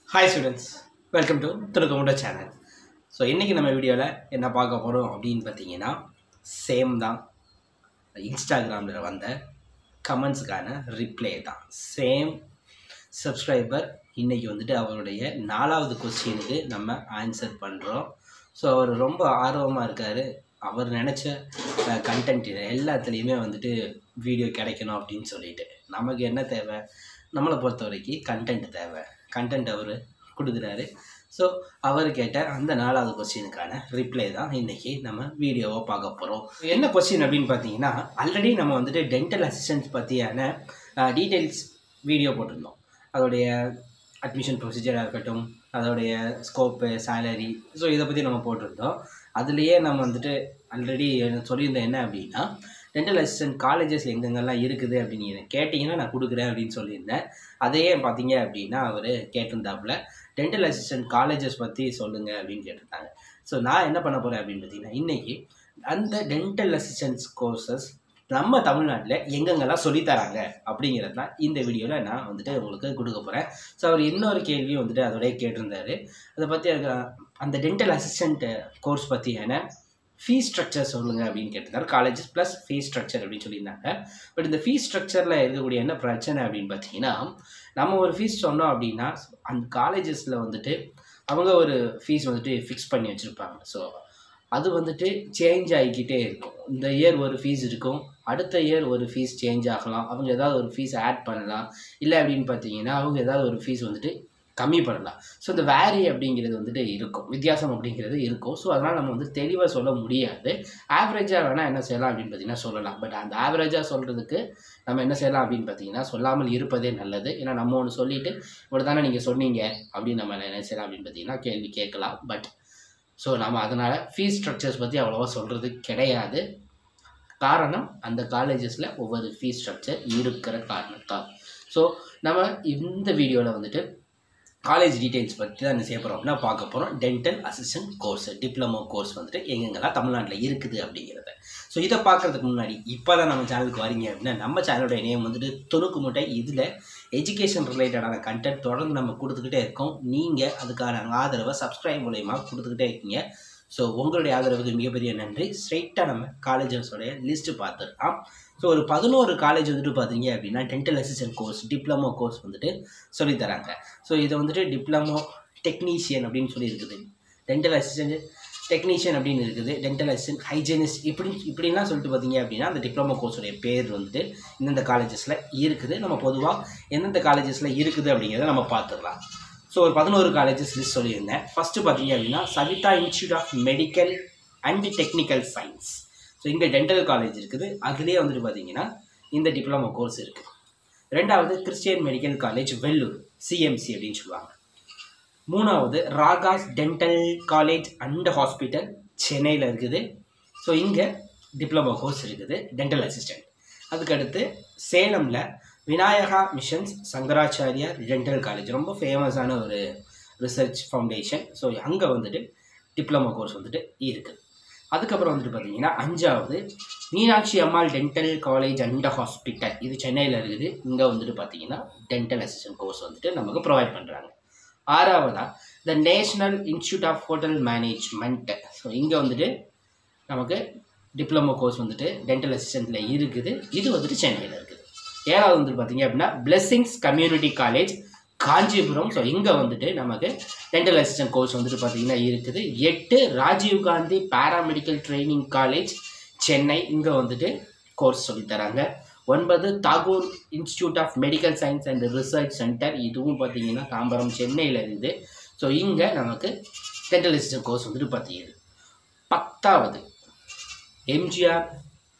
hi students welcome to திருக்கமுண்ட channel so இன்றைக்கி நம்ம வீடியோவில் என்ன பார்க்க போகிறோம் அப்படின்னு பார்த்தீங்கன்னா சேம் தான் இன்ஸ்டாகிராமில் வந்த கமெண்ட்ஸுக்கான ரிப்ளை தான் சேம் சப்ஸ்கிரைபர் இன்றைக்கி வந்துட்டு அவருடைய நாலாவது கொஸ்டினுக்கு நம்ம ஆன்சர் பண்ணுறோம் ஸோ அவர் ரொம்ப ஆர்வமாக இருக்கார் அவர் நினச்ச கண்டென்ட் எல்லாத்துலேயுமே வந்துட்டு வீடியோ கிடைக்கணும் அப்படின்னு சொல்லிட்டு நமக்கு என்ன தேவை நம்மளை பொறுத்த வரைக்கும் கண்டென்ட் தேவை கண்டென்ட் அவர் கொடுக்குறாரு ஸோ அவர் கேட்ட அந்த நாலாவது கொஸ்டினுக்கான ரிப்ளை தான் இன்றைக்கி நம்ம வீடியோவை பார்க்க போகிறோம் என்ன கொஸ்டின் அப்படின்னு பார்த்தீங்கன்னா ஆல்ரெடி நம்ம வந்துட்டு டென்டல் அசிஸ்டன்ஸ் பற்றியான டீட்டெயில்ஸ் வீடியோ போட்டிருந்தோம் அதோடைய அட்மிஷன் ப்ரொசீஜராக இருக்கட்டும் அதோடைய ஸ்கோப்பு சேலரி ஸோ இதை பற்றி நம்ம போட்டிருந்தோம் அதுலேயே நம்ம வந்துட்டு ஆல்ரெடி சொல்லியிருந்தோம் என்ன அப்படின்னா டென்டல் அசிஸ்டன்ட் காலேஜஸ் எங்கெங்கெல்லாம் இருக்குது அப்படின்னு எனக்கு கேட்டிங்கன்னா நான் கொடுக்குறேன் அப்படின்னு சொல்லியிருந்தேன் அதையே பார்த்தீங்க அப்படின்னா அவர் கேட்டிருந்தாப்புல டென்டல் அசிஸ்டன்ட் காலேஜஸ் பற்றி சொல்லுங்கள் அப்படின்னு கேட்டிருந்தாங்க ஸோ நான் என்ன பண்ண போகிறேன் அப்படின்னு பார்த்தீங்கன்னா இன்றைக்கி அந்த டென்டல் அசிஸ்டன்ஸ் கோர்சஸ் நம்ம தமிழ்நாட்டில் எங்கெங்கெல்லாம் சொல்லித்தராங்க அப்படிங்கிறது தான் இந்த வீடியோவில் நான் வந்துட்டு உங்களுக்கு கொடுக்க போகிறேன் ஸோ அவர் இன்னொரு கேள்வியும் வந்துட்டு அதோடய கேட்டிருந்தாரு அதை பற்றி அந்த டென்டல் அசிஸ்டண்ட் கோர்ஸ் பற்றியான ஃபீஸ் ஸ்ட்ரக்சர் சொல்லுங்க அப்படின்னு கேட்டிருந்தாரு காலேஜஸ் ப்ளஸ் ஃபீஸ் ஸ்ட்ரக்சர் அப்படின்னு சொல்லியிருந்தாங்க பட் இந்த ஃபீஸ் ஸ்ட்ரக்சரில் இருக்கக்கூடிய என்ன பிரச்சனை அப்படின்னு பார்த்தீங்கன்னா நம்ம ஒரு ஃபீஸ் சொன்னோம் அப்படின்னா அந்த காலேஜஸில் வந்துட்டு அவங்க ஒரு ஃபீஸ் வந்துட்டு ஃபிக்ஸ் பண்ணி வச்சுருப்பாங்க ஸோ அது வந்துட்டு சேஞ்ச் ஆகிக்கிட்டே இருக்கும் இந்த இயர் ஒரு ஃபீஸ் இருக்கும் அடுத்த இயர் ஒரு ஃபீஸ் சேஞ்ச் ஆகலாம் அவங்க ஏதாவது ஒரு ஃபீஸ் ஆட் பண்ணலாம் இல்லை அப்படின்னு பார்த்தீங்கன்னா அவங்க ஏதாவது ஒரு ஃபீஸ் வந்துட்டு கம்மி பண்ணலாம் ஸோ இந்த வேரி அப்படிங்கிறது வந்துட்டு இருக்கும் வித்தியாசம் அப்படிங்கிறது இருக்கும் ஸோ அதனால் நம்ம வந்து தெளிவாக சொல்ல முடியாது ஆவரேஜாக வேணால் என்ன செய்யலாம் அப்படின்னு பார்த்தீங்கன்னா சொல்லலாம் பட் அந்த ஆவரேஜாக சொல்கிறதுக்கு நம்ம என்ன செய்யலாம் அப்படின்னு பார்த்தீங்கன்னா சொல்லாமல் இருப்பதே நல்லது ஏன்னா நம்ம ஒன்று சொல்லிவிட்டு இவ்வளோ தானே நீங்கள் சொன்னீங்க அப்படின்னு நம்ம என்ன செய்யலாம் அப்படின்னு பார்த்தீங்கன்னா கேள்வி கேட்கலாம் பட் ஸோ நம்ம அதனால் ஃபீஸ் ஸ்ட்ரக்சர்ஸ் பற்றி அவ்வளோவா சொல்கிறது கிடையாது காரணம் அந்த காலேஜஸில் ஒவ்வொரு ஃபீஸ் ஸ்ட்ரக்சர் இருக்கிற காரணத்தான் ஸோ நம்ம இந்த வீடியோவில் வந்துட்டு காலேஜ் டீட்டெயில்ஸ் பற்றி தான் என்ன செய்ய போகிறோம் அப்படின்னா பார்க்க போகிறோம் dental assistant course diploma course வந்துட்டு எங்கெங்கெல்லாம் தமிழ்நாட்டில் இருக்குது அப்படிங்கிறத ஸோ இதை பார்க்குறதுக்கு முன்னாடி இப்போ தான் நம்ம சேனலுக்கு வரீங்க அப்படின்னா நம்ம சேனலோட நேம் வந்துட்டு துணுக்கு முட்டை இதில் எஜுகேஷன் ரிலேட்டடான கண்டென்ட் தொடர்ந்து நம்ம கொடுத்துக்கிட்டே இருக்கோம் நீங்கள் அதுக்கான ஆதரவை சப்ஸ்கிரைப் மூலயமா கொடுத்துக்கிட்டே இருக்கீங்க ஸோ உங்களுடைய ஆதரவுக்கு மிகப்பெரிய நன்றி ஸ்ட்ரைட்டாக நம்ம காலேஜஸோடைய லிஸ்ட்டு பார்த்துடலாம் ஸோ ஒரு பதினோரு காலேஜ் வந்துட்டு பார்த்தீங்க அப்படின்னா dental assistant course diploma course வந்துட்டு சொல்லித்தராங்க ஸோ இதை வந்துட்டு டிப்ளமோ டெக்னீஷியன் அப்படின்னு சொல்லி இருக்குது டென்டல் அசிஸ்டன்ட் டெக்னீஷியன் அப்படின்னு இருக்குது டென்டல் அசிஸ்டன்ட் ஹைஜீனிஸ்ட் இப்படி இப்படின்லாம் சொல்லிட்டு பார்த்தீங்க அப்படின்னா அந்த டிப்ளமோ கோர்ஸுடைய பேர் வந்துட்டு இந்தந்த காலேஜஸில் இருக்குது நம்ம பொதுவாக எந்தெந்த காலேஜஸில் இருக்குது அப்படிங்கிறத நம்ம பார்த்துடலாம் ஸோ ஒரு பதினோரு காலேஜஸ் லிஸ்ட் சொல்லியிருந்தேன் ஃபஸ்ட்டு பார்த்தீங்க அப்படின்னா Saveetha institute of medical and technical science so இங்கே டென்டல் காலேஜ் இருக்குது அதுலேயே வந்துட்டு பார்த்தீங்கன்னா இந்த டிப்ளமோ கோர்ஸ் இருக்குது ரெண்டாவது Christian medical college Vellore CMC அப்படின்னு சொல்லுவாங்க மூணாவது Ragas dental college and hospital சென்னையில் இருக்குது ஸோ இங்கே டிப்ளமோ கோர்ஸ் இருக்குது டென்டல் அசிஸ்டன்ட் அதுக்கடுத்து சேலமில் Vinayaka missions Sankaracharyar dental college ரொம்ப ஃபேமஸான ஒரு ரிசர்ச் ஃபவுண்டேஷன் ஸோ அங்கே வந்துட்டு டிப்ளமோ கோர்ஸ் வந்துட்டு இருக்குது அதுக்கப்புறம் வந்துட்டு பார்த்தீங்கன்னா அஞ்சாவது Meenakshi Ammal dental college and hospital இது சென்னையில் இருக்குது இங்கே வந்துட்டு பார்த்தீங்கன்னா டென்டல் அசிஸ்டன்ட் கோர்ஸ் வந்துட்டு நமக்கு ப்ரொவைட் பண்ணுறாங்க ஆறாவதாக the national institute of hotel management so இங்கே வந்துட்டு நமக்கு டிப்ளமோ கோர்ஸ் வந்துட்டு டென்டல் அசிஸ்டண்ட்டில் இருக்குது இது வந்துட்டு சென்னையில் இருக்குது ஏழாவது வந்துட்டு பார்த்தீங்க அப்படின்னா blessings community college Kanchipuram so இங்கே வந்துட்டு நமக்கு டென்டல் அசிஸ்டன்ட் கோர்ஸ் வந்துட்டு பார்த்தீங்கன்னா இருக்குது எட்டு Rajiv Gandhi paramedical training college Chennai இங்கே வந்துட்டு கோர்ஸ் சொல்லித்தராங்க ஒன்பது Tagore institute of medical science and research centre இதுவும் பார்த்தீங்கன்னா தாம்பரம் சென்னையில் இருக்குது ஸோ இங்கே நமக்கு டென்டல் அசிஸ்டன்ட் கோர்ஸ் வந்துட்டு பார்த்தீங்க பத்தாவது எம்ஜிஆர்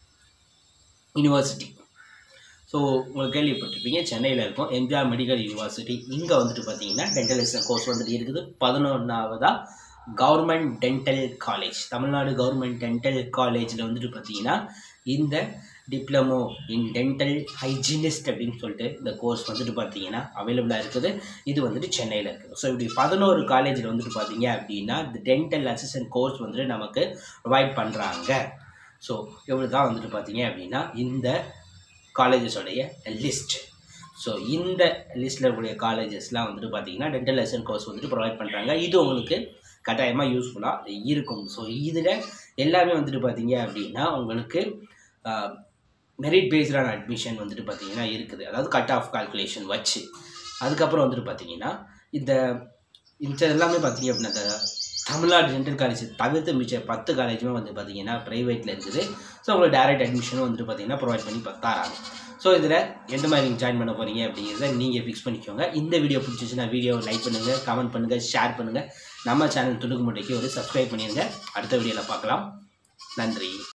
யூனிவர்சிட்டி ஸோ உங்களுக்கு கேள்விப்பட்டிருப்பீங்க சென்னையில் இருக்கும் எம்ஜிஆர் மெடிக்கல் யூனிவர்சிட்டி இங்கே வந்துட்டு பார்த்தீங்கன்னா டென்டல் அசிஸ்டன்ட் கோர்ஸ் வந்துட்டு இருக்குது பதினொன்றாவதாக government dental college Tamil Nadu government dental காலேஜில் வந்துட்டு பார்த்தீங்கன்னா இந்த டிப்ளமோ இன் டென்டல் ஹைஜீனிஸ்ட் அப்படின்னு சொல்லிட்டு இந்த கோர்ஸ் வந்துட்டு பார்த்தீங்கன்னா அவைலபிளாக இருக்குது இது வந்துட்டு சென்னையில் இருக்குது ஸோ இப்படி பதினோரு காலேஜில் வந்துட்டு பார்த்தீங்க அப்படின்னா இந்த டென்டல் அசிஸ்டன்ட் கோர்ஸ் வந்துட்டு நமக்கு ப்ரொவைட் பண்ணுறாங்க ஸோ இவ்வளோ தான் வந்துட்டு பார்த்தீங்க அப்படின்னா இந்த காலேஜஸோடைய லிஸ்ட் ஸோ இந்த லிஸ்ட்டில் இருக்கக்கூடிய காலேஜஸ்லாம் வந்துட்டு பார்த்தீங்கன்னா டென்டல் லெசன் கோர்ஸ் வந்துட்டு ப்ரொவைட் பண்ணுறாங்க இது உங்களுக்கு கட்டாயமாக யூஸ்ஃபுல்லாக இருக்கும் ஸோ இதில் எல்லாமே வந்துட்டு பார்த்தீங்க அப்படின்னா உங்களுக்கு மெரிட் பேஸ்டான அட்மிஷன் வந்துட்டு பார்த்தீங்கன்னா இருக்குது அதாவது கட் ஆஃப் கால்குலேஷன் வச்சு அதுக்கப்புறம் வந்துட்டு பார்த்தீங்கன்னா இந்த இந்த எல்லாமே பார்த்தீங்க அப்படின்னா இந்த தமிழ்நாடு டென்டல் காலேஜ் தவிர்த்து மிச்ச பத்து காலேஜுமே வந்து பார்த்தீங்கன்னா ப்ரைவேட்டில் இருக்குது ஸோ உங்களுக்கு டேரக்ட் அட்மிஷனும் வந்துட்டு பார்த்தீங்கன்னா ப்ரொவைட் பண்ணி தராங்க ஸோ இதில் எந்த மாதிரி நீங்கள் ஜாயின் பண்ண போகிறீங்க அப்படிங்கிறத நீங்கள் ஃபிக்ஸ் பண்ணிக்கோங்க இந்த வீடியோ பிடிச்சிச்சுன்னா வீடியோவை லைக் பண்ணுங்கள் கமெண்ட் பண்ணுங்கள் ஷேர் பண்ணுங்கள் நம்ம சேனல் துணுக்கு முட்டைக்கு ஒரு சப்ஸ்கிரைப் பண்ணிடுங்க அடுத்த வீடியோவில் பார்க்கலாம் நன்றி